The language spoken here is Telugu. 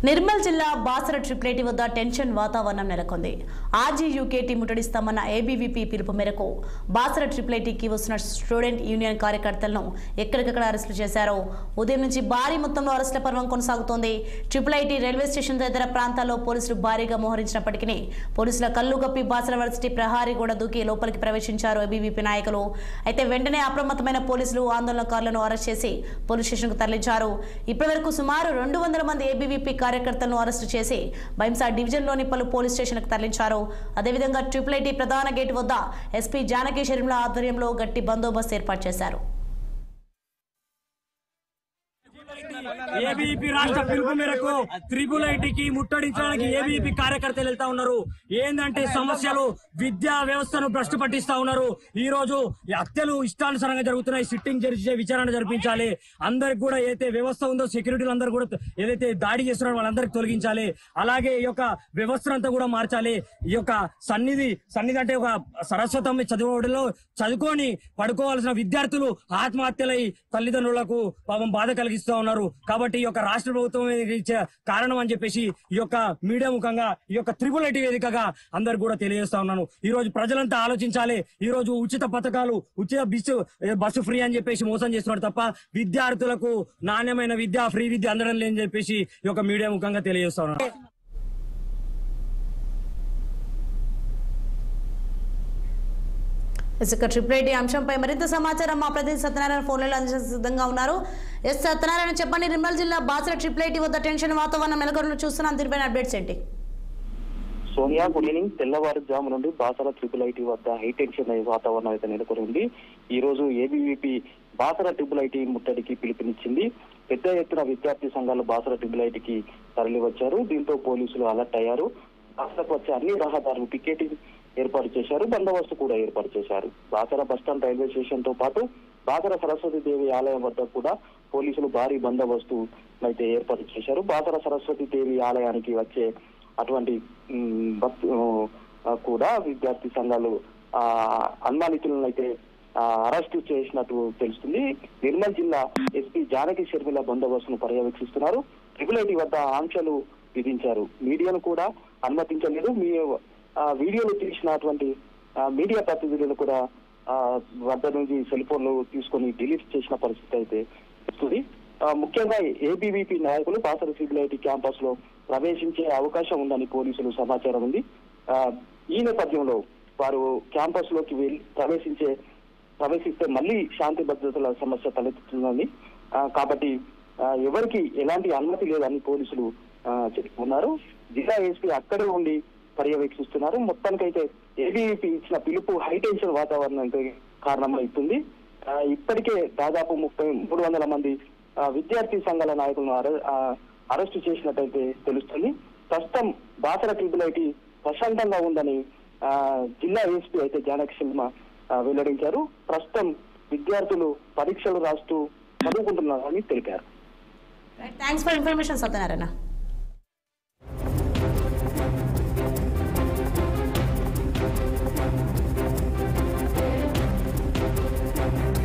నిర్మల్ జిల్లా బాసర ట్రిప్లేటి వద్ద టెన్షన్ వాతావరణం నెలకొంది ఆర్జీయూకేటీ ముట్టడిస్తామన్న ఏబీవీపీ పిలుపు మేరకు బాసర ట్రిప్లేటీకి వస్తున్న స్టూడెంట్ యూనియన్ కార్యకర్తలను ఎక్కడికక్కడ అరెస్టులు చేశారు ఉదయం నుంచి భారీ మొత్తంలో అరెస్టుల పర్వం కొనసాగుతోంది ట్రిపుల్ ఐటీ రైల్వే స్టేషన్ తదితర ప్రాంతాల్లో పోలీసులు భారీగా మోహరించినప్పటికీ పోలీసుల కళ్ళు గప్పి బాసర వర్సిటీ ప్రహారీ గోడ దూకి లోపలికి ప్రవేశించారు ఏబీవీపీ నాయకులు అయితే వెంటనే అప్రమత్తమైన పోలీసులు ఆందోళనకారులను అరెస్ట్ చేసి పోలీస్ స్టేషన్కు తరలించారు ఇప్పటివరకు సుమారు రెండు వందల మంది ఏబీవీపీ కార్యకర్తలను అరెస్టు చేసి బైంసా డివిజన్లోని పలు పోలీస్ స్టేషన్లకు తరలించారు అదేవిధంగా ట్రిపుల్ ఐటీ ప్రధాన గేటు వద్ద ఎస్పీ జానకి షరీంల ఆధ్వర్యంలో గట్టి బందోబస్తు ఏర్పాటు చేశారు ఏబీపీ రాష్ట్ర పిలుపు మేరకు త్రిపుల్ ఐటీకి ముట్టడించడానికి ఏబీపీ కార్యకర్తలు వెళ్తా ఉన్నారు ఏందంటే సమస్యలు విద్యా వ్యవస్థను భ్రష్టు పట్టిస్తా ఉన్నారు ఈ రోజు ఈ హత్యలు ఇష్టానుసారంగా జరుగుతున్నాయి సిట్టింగ్ జరిచే విచారణ జరిపించాలి అందరికి కూడా ఏదైతే వ్యవస్థ ఉందో సెక్యూరిటీలు అందరూ కూడా ఏదైతే దాడి చేస్తున్నారో వాళ్ళందరికీ తొలగించాలి అలాగే ఈ యొక్క వ్యవస్థను అంతా కూడా మార్చాలి ఈ యొక్క సన్నిధి సన్నిధి అంటే ఒక సరస్వతం చదువులో చదువుకొని పడుకోవాల్సిన విద్యార్థులు ఆత్మహత్యలై తల్లిదండ్రులకు పాపం బాధ కలిగిస్తూ ఉన్నారు కాబట్టి ఈ యొక్క రాష్ట్ర ప్రభుత్వం ఇచ్చే కారణం అని చెప్పేసి ఈ యొక్క మీడియా ముఖంగా ఈ యొక్క త్రిపుల్ ఐటీ వేదికగా అందరు కూడా తెలియజేస్తా ఉన్నాను ఈ రోజు ప్రజలంతా ఆలోచించాలి ఈ రోజు ఉచిత పథకాలు ఉచిత బస్సు బస్సు ఫ్రీ అని చెప్పేసి మోసం చేస్తున్నారు తప్ప విద్యార్థులకు నాణ్యమైన విద్య ఫ్రీ విద్య అందడం లేని చెప్పేసి ఈ యొక్క మీడియా ముఖంగా తెలియజేస్తా ఉన్నాను ఇసుక ట్రిపుల్ ఐటీ అంశంపై మరింత సమాచారం మా ప్రతినిధి సత్యనారాయణ ఫోన్లలో అందించే సిద్ధంగా ఉన్నారు ఎస్ సత్యనారాయణ చెప్పండి నిర్మల్ జిల్లా బాసర ట్రిపుల్ ఐటీ వద్ద టెన్షన్ వాతావరణం నెలకొన్న చూస్తున్నాం దీనిపైన అప్డేట్స్ ఏంటి సోనియా గుడ్ ఈవినింగ్ తెల్లవారుజాము నుండి బాసర ట్రిపుల్ ఐటీ వద్ద హై టెన్షన్ అయ్యే వాతావరణం అయితే నెలకొని ఉంది ఈ రోజు ఏబీవీపీ బాసర ట్రిపుల్ ఐటీ ముట్టడికి పిలుపునిచ్చింది పెద్ద ఎత్తున విద్యార్థి సంఘాలు బాసర ట్రిపుల్ ఐటీకి తరలి వచ్చారు దీంతో పోలీసులు అలర్ట్ అయ్యారు బాసరకు వచ్చే అన్ని రహదారులు పికెటింగ్ ఏర్పాటు చేశారు బందోబస్తు కూడా ఏర్పాటు చేశారు బాసర బస్టాండ్ రైల్వే స్టేషన్ తో పాటు బాసర సరస్వతి దేవి ఆలయం వద్ద కూడా పోలీసులు భారీ బందోబస్తు అయితే ఏర్పాటు చేశారు బాసర సరస్వతి దేవి ఆలయానికి వచ్చే అటువంటి మ్, భక్తు ఆ, కూడా విద్యార్థి సంఘాలు ఆ అనుమానితులను అయితే ఆ, అరెస్టు చేసినట్టు తెలుస్తుంది నిర్మల్ జిల్లా ఎస్పీ జానకి షర్మిల బందోబస్తును పర్యవేక్షిస్తున్నారు ట్రిపుల్ ఐటీ వద్ద ఆంక్షలు విధించారు మీడియాను కూడా అనుమతించలేదు మీ ఆ, వీడియోలు తీసినటువంటి ఆ, మీడియా ప్రతినిధులను కూడా ఆ, వద్ద నుంచి సెల్ ఫోన్లు తీసుకొని డిలీట్ చేసిన పరిస్థితి అయితే వస్తుంది ఆ, ముఖ్యంగా ఏబీవీపీ నాయకులు బాసర సిబిఐటి క్యాంపస్ లో ప్రవేశించే అవకాశం ఉందని పోలీసులు సమాచారం ఉంది ఆ, ఈ నేపథ్యంలో వారు క్యాంపస్ లోకి వెళ్ళి ప్రవేశించే ప్రవేశిస్తే మళ్ళీ శాంతి భద్రతల సమస్య తలెత్తుతుందని ఆ, కాబట్టి ఆ, ఎవరికి ఎలాంటి అనుమతి లేదని పోలీసులు ఆ, చెప్పుకున్నారు జిల్లా ఎస్పీ అక్కడే ఉండి పర్యవేక్షిస్తున్నారు మొత్తానికైతే ఏబీవీపీ ఇచ్చిన పిలుపు హైటెన్షన్ వాతావరణానికి కారణమవుతుంది ఆ, ఇప్పటికే దాదాపు ముప్పై మూడు వందల మంది ఆ, విద్యార్థి సంఘాల నాయకులను అరె- ఆ, అరెస్టు చేసినట్టయితే తెలుస్తుంది ప్రస్తుతం బాసర ట్రిపుల్ ఐటీ ప్రశాంతంగా ఉందని ఆ, జిల్లా ఎస్పీ అయితే జానకి శర్మ ఆ, వెల్లడించారు ప్రస్తుతం విద్యార్థులు పరీక్షలు రాస్తూ చదువుకుంటున్నారని తెలిపారు థ్యాంక్స్ ఫర్ ఇన్ఫర్మేషన్ సత్యనారాయణ